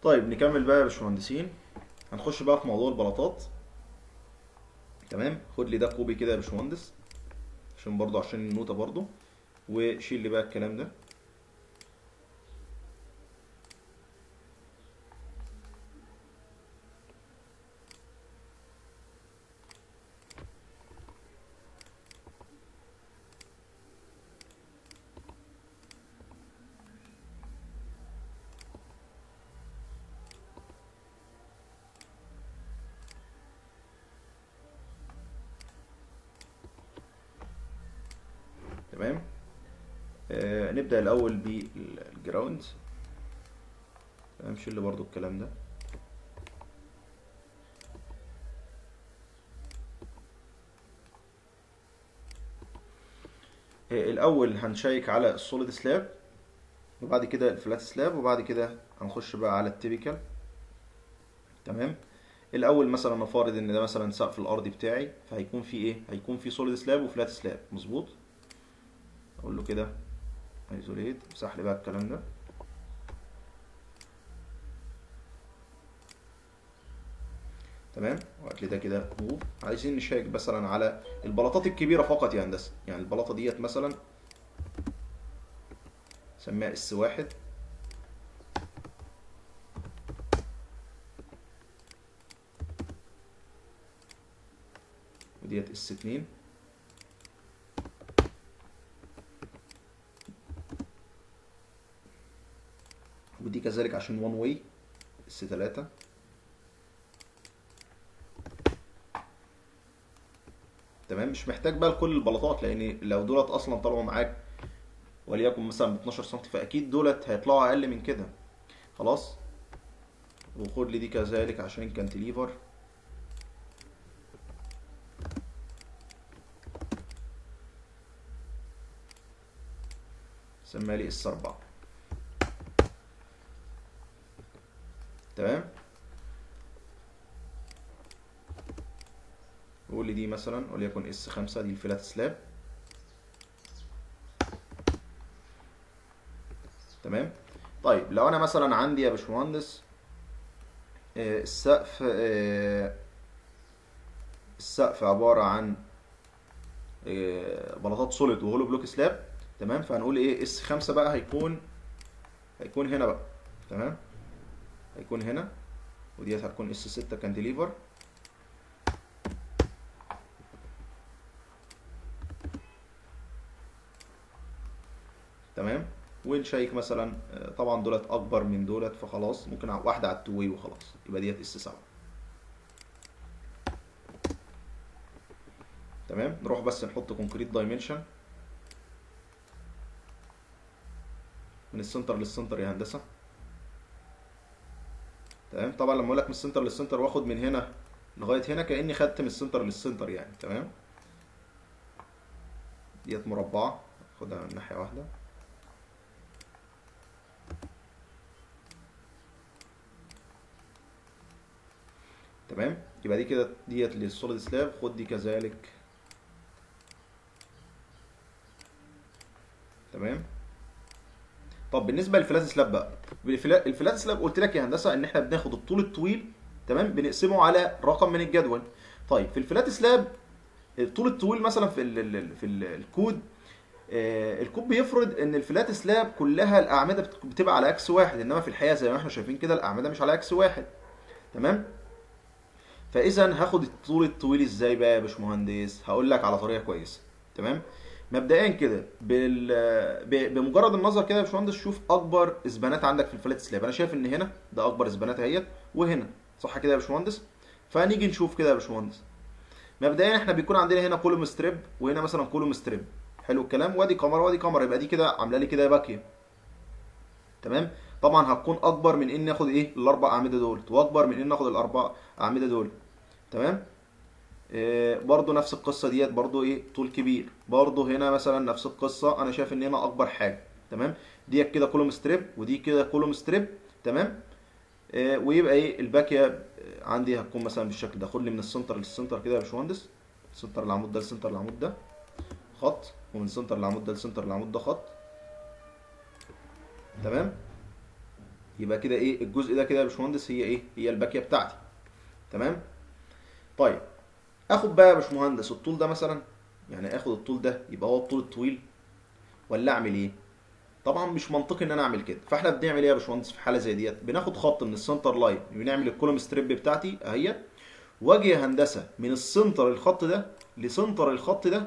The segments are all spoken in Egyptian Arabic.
طيب نكمل بقى يا باشمهندسين هنخش بقى في موضوع البلاطات تمام خد لي ده كوبي كده يا باشمهندس عشان برضو عشان النوتة برضو وشيل لي بقى الكلام ده تمام آه نبدأ الأول بالجراوند تمام شيل لي برضو الكلام ده آه الأول هنشيك على السوليد سلاب وبعد كده الفلات سلاب وبعد كده هنخش بقى على التيبيكال تمام الاول مثلا نفرض ان ده مثلا سقف الارضي بتاعي فهيكون في ايه هيكون في سوليد سلاب وفلات سلاب مظبوط اقول له كده ايزوليت امسح لي بقى الكلام ده تمام وهات لي ده كده موف عايزين نشيك مثلا على البلاطات الكبيره فقط يا هندسه يعني البلاطه ديت مثلا سميها اس واحد وديت اس اتنين ودي كذلك عشان وان واي اس 3 تمام مش محتاج بقى لكل البلاطات لان لو دولت اصلا طلعوا معاك وليكن مثلا ب 12 سم فاكيد دولت هيطلعوا اقل من كده خلاص وخد لي دي كذلك عشان كانتليفر سميها لي اس 4 تمام وقول لي دي مثلا وليكن اس 5 دي الفلات سلاب تمام طيب لو انا مثلا عندي يا باشمهندس آه، السقف آه، السقف عبارة عن آه، بلاطات سوليد وهولو بلوك سلاب تمام فهنقول ايه اس 5 بقى هيكون هيكون هنا بقى تمام هيكون هنا وديت هتكون اس 6 كانتليفر تمام ونشيك مثلا آه، طبعا دولت اكبر من دولت فخلاص ممكن ع- واحده على التو واي وخلاص يبقى ديت اس 7 تمام نروح بس نحط كونكريت دايمنشن من السنتر للسنتر يا هندسه تمام طبعا لما اقول لك من السنتر للسنتر واخد من هنا لغايه هنا كاني خدت من السنتر للسنتر يعني تمام ديت مربعه خدها من ناحيه واحده تمام يبقى دي كده ديت للسوليد سلاب خد دي كذلك تمام طب بالنسبه للفلات سلاب بقى بالفلا- الفلات سلاب قلت لك يا هندسه ان احنا بناخد الطول الطويل تمام بنقسمه على رقم من الجدول طيب في الفلات سلاب الطول الطويل مثلا في ال ال في ال الكود آه، الكود بيفرض ان الفلات سلاب كلها الاعمده بت- بتبقى على اكس واحد انما في الحقيقه زي ما احنا شايفين كده الاعمده مش على اكس واحد تمام فاذا هاخد الطول الطويل ازاي بقى يا باشمهندس هقول لك على طريقه كويسه تمام مبدئيا كده بال... ب- بمجرد النظر كده يا باشمهندس شوف اكبر اسبانات عندك في الفلات سلاب انا شايف ان هنا ده اكبر اسبانات اهيت وهنا صح كده يا باشمهندس فنيجي نشوف كده يا باشمهندس مبدئيا احنا بيكون عندنا هنا كولوم ستريب وهنا مثلا كولوم ستريب حلو الكلام وادي كاميرا وادي كاميرا يبقى دي كده عامله لي كده باكيه تمام طبعا هتكون اكبر من ان اخد ايه الاربع اعمده دول واكبر من ان اخد الاربع اعمده دول تمام إيه برضو نفس القصه ديت برضو ايه طول كبير برضو هنا مثلا نفس القصه انا شايف ان هنا اكبر حاجه تمام ديت كده كولوم ستريب ودي كده كولوم ستريب تمام إيه ويبقى ايه الباكيه عندي هتكون مثلا بالشكل ده خد لي من السنتر للسنتر كده يا باشمهندس سنتر العمود ده لسنتر العمود ده خط ومن سنتر العمود ده لسنتر العمود ده خط تمام يبقى كده ايه الجزء ده كده يا باشمهندس هي ايه هي الباكيه بتاعتي تمام طيب اخد بقى يا باشمهندس الطول ده مثلا يعني اخد الطول ده يبقى هو الطول الطويل ولا اعمل ايه طبعا مش منطقي ان انا اعمل كده فاحنا بنعمل ايه يا باشمهندس في حاله زي ديت بناخد خط من السنتر لاين بنعمل الكولوم ستريب بتاعتي اهي واجي يا هندسه من السنتر الخط ده لسنتر الخط ده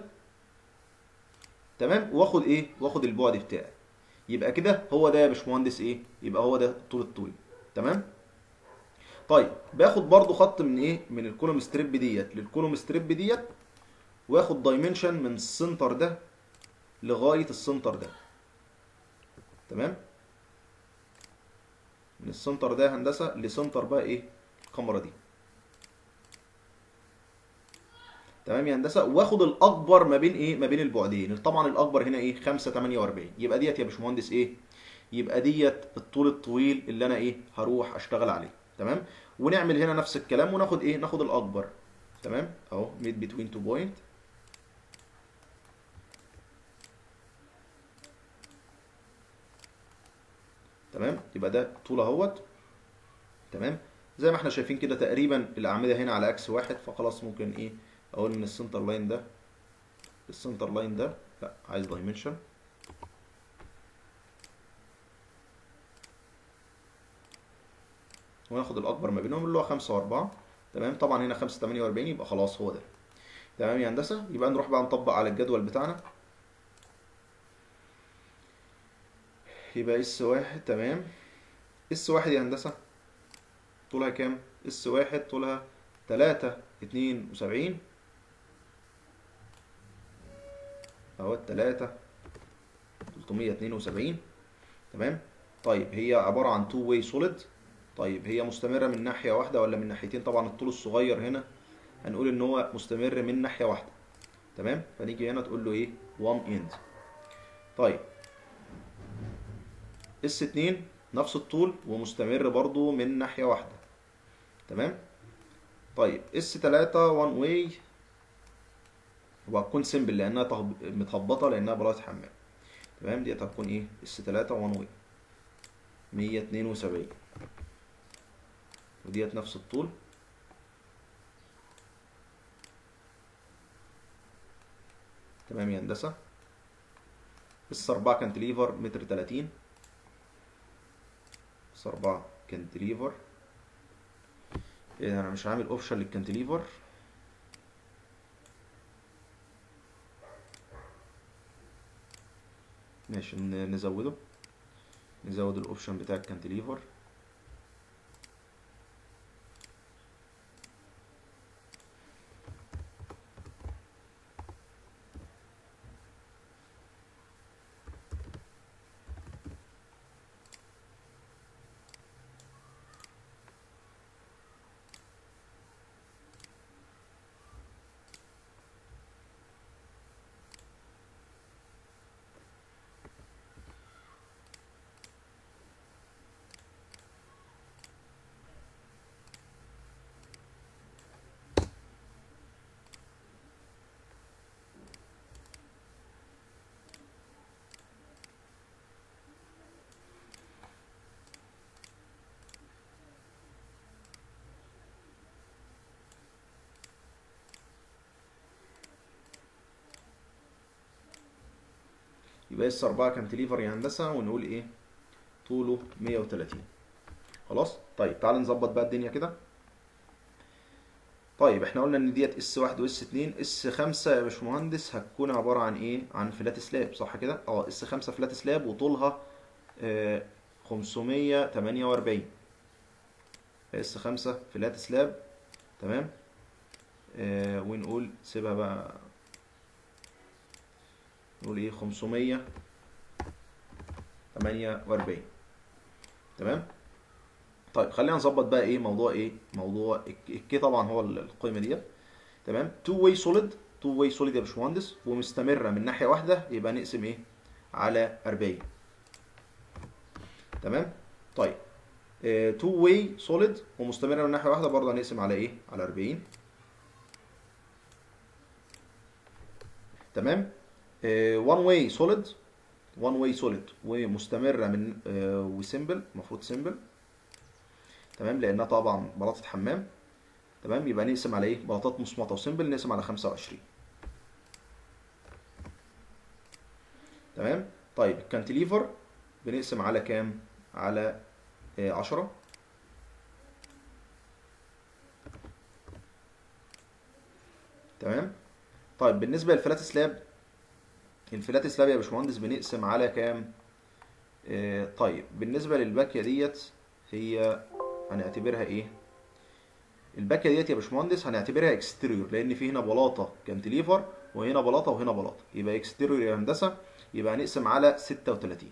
تمام واخد ايه واخد البعد بتاعي يبقى كده هو ده يا باشمهندس ايه يبقى هو ده الطول الطويل تمام طيب باخد برضو خط من ايه من الكولوم ستريب ديت للكولوم ستريب ديت واخد دايمنشن من السنتر ده لغايه السنتر ده تمام من السنتر ده يا هندسه لسنتر بقى ايه الكاميرا دي تمام يا هندسه واخد الاكبر ما بين ايه ما بين البعدين طبعا الاكبر هنا ايه 5 48 يبقى ديت يا باشمهندس ايه يبقى ديت الطول الطويل اللي انا ايه هروح اشتغل عليه تمام ونعمل هنا نفس الكلام وناخد ايه ناخد الاكبر تمام اهو ميد بتوين تو بوينت تمام يبقى ده طول اهوت تمام زي ما احنا شايفين كده تقريبا الاعمده هنا على اكس واحد فخلاص ممكن ايه اقول من السنتر لاين ده السنتر لاين ده لا عايز دايمنشن وناخد الاكبر ما بينهم اللي هو 5 و4 تمام طبعا هنا 5 48 يبقى خلاص هو ده تمام يا هندسه يبقى نروح بقى نطبق على الجدول بتاعنا يبقى اس واحد تمام اس واحد يا هندسه طولها كام اس واحد طولها تلاتة اتنين وسبعين اهو التلاتة تلتمية اتنين وسبعين تمام طيب هي عبارة عن تو واي سوليد طيب هي مستمرة من ناحية واحدة ولا من ناحيتين طبعا الطول الصغير هنا هنقول ان هو مستمر من ناحية واحدة تمام فنيجي هنا تقول له ايه one end طيب اس 2 نفس الطول ومستمر برضو من ناحية واحدة تمام طيب اس 3 وان واي وهتكون سيمبل لانها تهب- متهبطه لانها براءة حمام تمام ديت هتكون ايه اس 3 وان واي 172 وديت نفس الطول تمام يا هندسه اس 4 كانتليفر متر 30 اس 4 كانتليفر إيه انا مش عامل اوبشن للكانتليفر ماشي ن- نزوده نزود الاوبشن بتاع الكانتليفر يبقى اس 4 كانتليفر يا هندسه ونقول ايه طوله 130 خلاص طيب تعال نظبط بقى الدنيا كده طيب احنا قلنا ان ديت اس 1 واس 2 اس 5 يا باشمهندس هتكون عباره عن ايه عن فلات سلاب صح كده اه اس 5 فلات سلاب وطولها آه 548 اس 5 فلات سلاب تمام آه ونقول سيبها بقى نقول ايه 548 تمام طيب خلينا نظبط بقى ايه موضوع ايه موضوع الك- الكي طبعا هو ال- القيمه ديت تمام تو واي سوليد تو واي سوليد يا باشمهندس ومستمره من ناحيه واحده يبقى نقسم ايه على 40 تمام طيب تو واي سوليد ومستمره من ناحيه واحده برضه هنقسم على ايه على 40 تمام وان واي سوليد وان واي سوليد ومستمره من آه، وسيمبل المفروض سيمبل تمام لانها طبعا بلاطه حمام تمام يبقى نقسم على ايه بلاطات مصمطه وسيمبل نقسم على 25 تمام طيب الكانتليفر بنقسم على كام على آه، 10 تمام طيب بالنسبه للفلات سلاب الفلات سلاب يا باشمهندس بنقسم على كام آه، طيب بالنسبه للباكيه ديت هي هنعتبرها ايه الباكيه ديت يا باشمهندس هنعتبرها اكستيريور لان في هنا بلاطه كانتليفر وهنا بلاطه وهنا بلاطه يبقى اكستيريور يا هندسه يبقى هنقسم على 36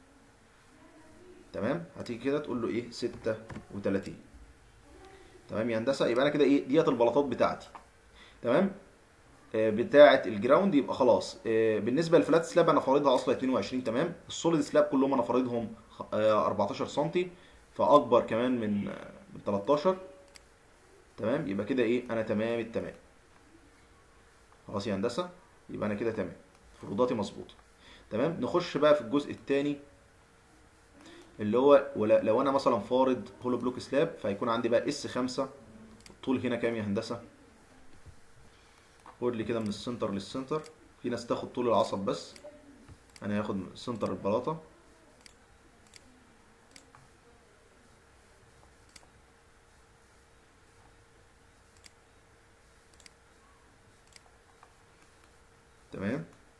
تمام هتيجي كده تقول له ايه 36 تمام يا هندسه يبقى انا كده ايه ديت البلاطات بتاعتي تمام آه، بتاعه الجراوند يبقى خلاص آه، بالنسبه للفلات سلاب انا فارضها اصلا 22 تمام السوليد سلاب كلهم انا فارضهم خ- آه، 14 سم فاكبر كمان من آه، من 13 تمام يبقى كده ايه انا تمام التمام خلاص يا هندسه يبقى انا كده تمام فروضاتي مظبوطه تمام نخش بقى في الجزء الثاني اللي هو ولا- لو انا مثلا فارض هولو بلوك سلاب فهيكون عندي بقى اس 5 الطول هنا كام يا هندسه خد لي كده من السنتر للسنتر في ناس تاخد طول العصب بس انا هاخد من سنتر البلاطه تمام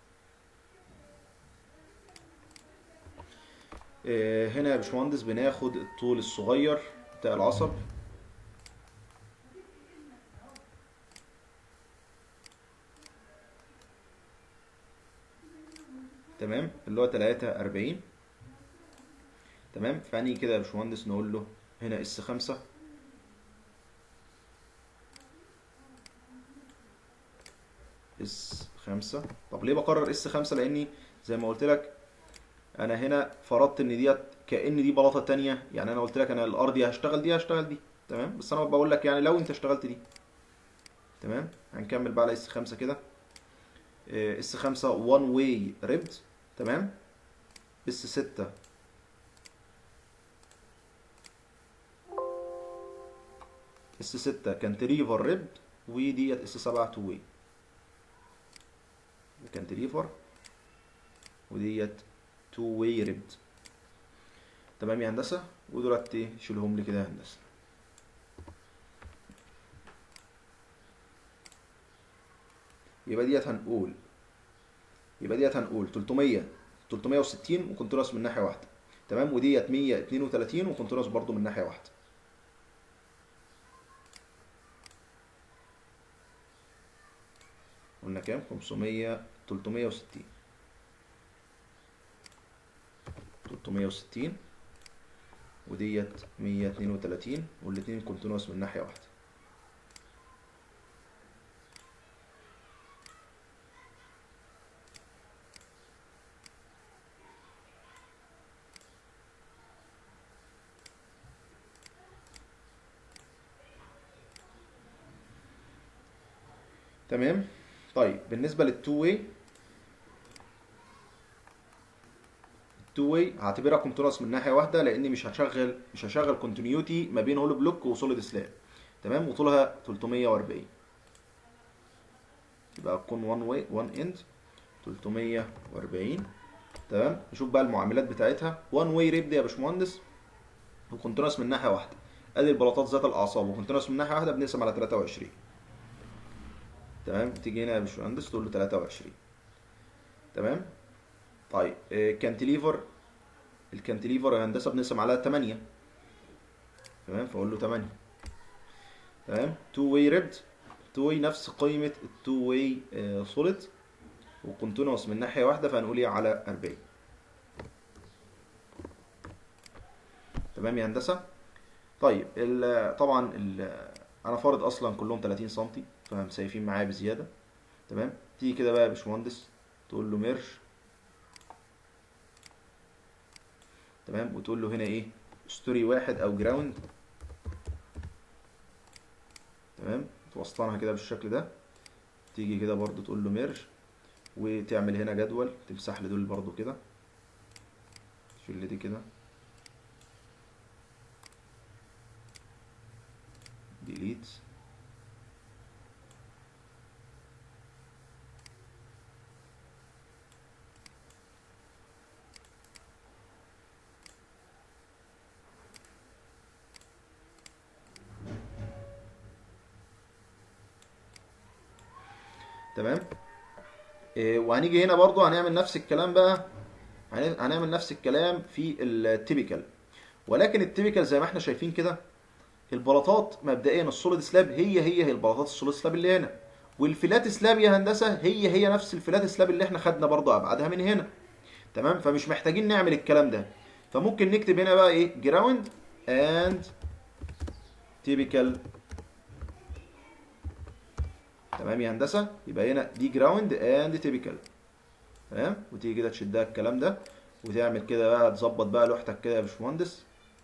آه، هنا يا باشمهندس بناخد الطول الصغير بتاع العصب تمام اللي هو 43 تمام فاني كده يا باشمهندس نقول له هنا اس 5 اس 5 طب ليه بقرر اس 5 لاني زي ما قلت لك انا هنا فرضت ان ديت كأن دي بلاطه تانية يعني انا قلت لك انا الارضي هشتغل دي هشتغل دي تمام بس انا بقول لك يعني لو انت اشتغلت دي تمام هنكمل بقى على اس 5 كده اس 5 وان واي ريبد تمام اس 6 اس 6 كانتريفر ريبد وديت اس 7 تو واي كانتريفر وديت تو واي ريبد تمام يا هندسه ودولت ايه شيلهم لي كده يا هندسه يبقى ديت هنقول يبقى ديت هنقول 300 360 وكونتراست من ناحيه واحده تمام وديت 132 وكونتراست برضو من ناحيه واحده قلنا كام 500 360 360 وديت 132 والاتنين كونتينوس من ناحيه واحده تمام طيب بالنسبه للتو واي التو واي هعتبرها كونتينوس من ناحيه واحده لاني مش هشغل مش هشغل كونتينيوتي ما بين هولو بلوك وسوليد سلاب تمام وطولها 340 يبقى تكون 1 واي 1 اند 340 تمام نشوف بقى المعاملات بتاعتها 1 واي ريب دي يا باشمهندس وكونتينوس من ناحيه واحده ادي البلاطات ذات الاعصاب وكونتينوس من ناحيه واحده بنقسم على 23 تمام تيجي هنا يا باشمهندس تقول له 23 تمام طيب آه، كانتليفر الكانتليفر يا هندسه بنقسم على 8 تمام فاقول له 8 تمام 2 واي ريبد 2 واي نفس قيمه ال 2 واي سوليد وكونتينوس من ناحيه واحده فهنقول ايه على 40 تمام يا هندسه طيب ال- طبعا ال- انا فارض اصلا كلهم 30 سم فمسيفين معايا بزياده تمام تيجي كده بقى يا باشمهندس تقول له ميرج تمام وتقول له هنا ايه ستوري واحد او جراوند تمام توصلها كده بالشكل ده تيجي كده برضو تقول له ميرج وتعمل هنا جدول تمسح لي دول برضو كده شيل دي كده ديليت تمام إيه، وهنيجي هنا برضو هنعمل نفس الكلام بقى هن- هنعمل نفس الكلام في التيبيكال ولكن التيبيكال زي ما احنا شايفين كده البلاطات مبدئيا السوليد سلاب هي هي هي البلاطات السوليد سلاب اللي هنا والفلات سلاب يا هندسه هي هي نفس الفلات سلاب اللي احنا خدنا برضو ابعادها من هنا تمام فمش محتاجين نعمل الكلام ده فممكن نكتب هنا بقى ايه جراوند اند تيبيكال تمام يا هندسه يبقى هنا دي جراوند اند تيبيكال تمام وتيجي كده تشدها الكلام ده وتعمل كده بقى تظبط بقى لوحدك كده يا باشمهندس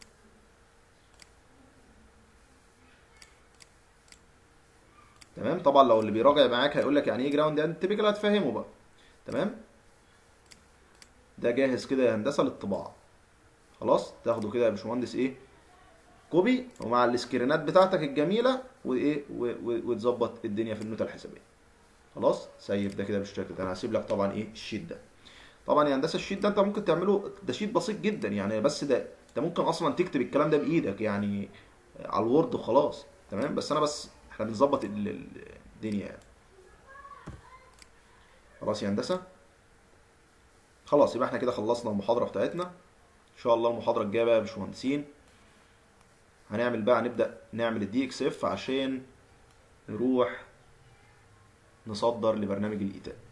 تمام طبعا لو اللي بيراجع معاك هيقول لك يعني ايه جراوند اند تيبيكال هتفهمه بقى تمام ده جاهز كده يا هندسه للطباعه خلاص تاخده كده يا باشمهندس ايه كوبي ومع السكرينات بتاعتك الجميله وايه و- و- وتظبط الدنيا في النوتة الحسابيه خلاص سيف ده كده بالشكل ده انا هسيب لك طبعا ايه الشيت ده طبعا يا هندسه الشيت ده انت ممكن تعمله ده شيت بسيط جدا يعني بس ده انت ممكن اصلا تكتب الكلام ده بايدك يعني على الوورد وخلاص تمام بس انا بس احنا بنظبط ال- ال- الدنيا يعني خلاص يا هندسه خلاص يبقى احنا كده خلصنا المحاضره بتاعتنا ان شاء الله المحاضره الجايه بقى يا باشمهندسين هنعمل بقى نبدا نعمل الدي اكس اف عشان نروح نصدر لبرنامج الايتاب